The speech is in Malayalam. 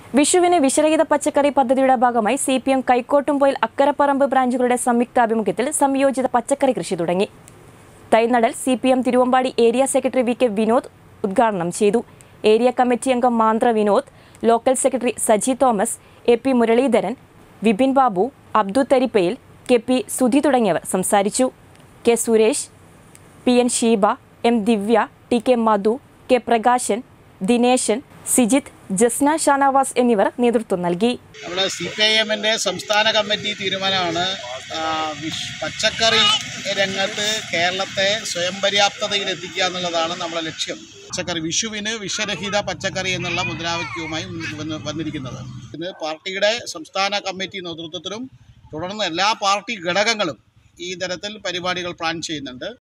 വിഷുവിന് വിഷരഹിത പച്ചക്കറി പദ്ധതിയുടെ ഭാഗമായി C P M Kaikkottumpoyil Akkaraparamba ബ്രാഞ്ചുകളുടെ സംയുക്താഭിമുഖ്യത്തിൽ സംയോജിത പച്ചക്കറി കൃഷി തുടങ്ങി തൈനടൽ C P M Thiruvambady area secretary V K Vinod ഉദ്ഘാടനം ചെയ്തു ഏരിയ കമ്മിറ്റി അംഗം മാന്ത്ര Vinod local secretary Saji Thomas A P Muraleedharan Vipin Babu Abdu Tharippayil K P Sudhi തുടങ്ങിയവർ സംസാരിച്ചു K Suresh P N Sheeba M Divya T K Madhu K Prakashan Dineshan Sijith Jasna Shanavas എന്നിവർ നേതൃത്വം നൽകി നമ്മുടെ സി പി ഐ എമ്മിൻ്റെ സംസ്ഥാന കമ്മിറ്റി തീരുമാനമാണ് ആ, വിഷ് പച്ചക്കറി രംഗത്ത് കേരളത്തെ സ്വയം പര്യാപ്തതയിൽ എത്തിക്കുക എന്നുള്ളതാണ് നമ്മുടെ ലക്ഷ്യം പച്ചക്കറി വിഷുവിന് വിഷരഹിത പച്ചക്കറി എന്നുള്ള മുദ്രാവാക്യവുമായി മുന്നിട്ട് വന്ന് വന്നിരിക്കുന്നത് ഇന്ന് പാർട്ടിയുടെ സംസ്ഥാന കമ്മിറ്റി നേതൃത്വത്തിലും തുടർന്ന് എല്ലാ പാർട്ടി ഘടകങ്ങളും ഈ തരത്തിൽ പരിപാടികൾ പ്ലാൻ ചെയ്യുന്നുണ്ട്